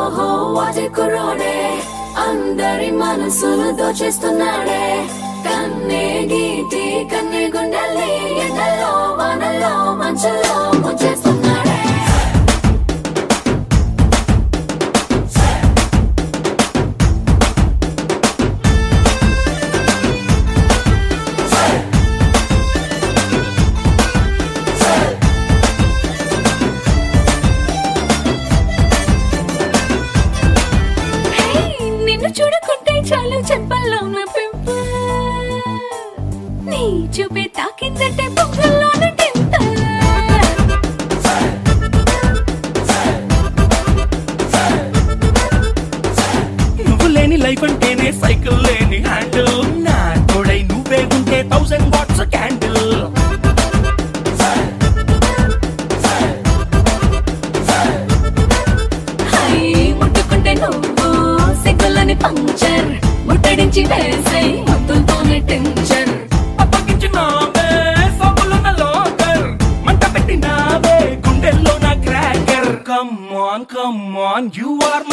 ఓహో వాటి కుర్రోడే అందరి మనసులు దోచేస్తున్నాడే కన్నే గీటి కన్నే గుండెల్ని ఎండల్లో వానల్లో మంచులో ముంచేస్తున్నాడే హే, నిన్ను చూడకుంటే చాలు చెంపల్లో ఉన్న పింపుల్ నీ చూపే తాకిందంటే బొమ్మల్లోన టెంపుల్ నువ్వు లేని లైఫ్ అంటేనే సైకిల్ లేని హ్యాండిల్ నా తోడై నువ్వే ఉంటే థౌసండ్ వాట్స్ క్యాండిల్ హై ముట్టుకుంటే నువ్వు సిగ్గులని పంక్చర్ ముట్టడించి వేసే ముద్దులతోనే టెన్షన్ అప్పగించినావే సబ్బులున్న లోకర్ మంట పెట్టినావే గుండెల్లో నా cracker come on come on you are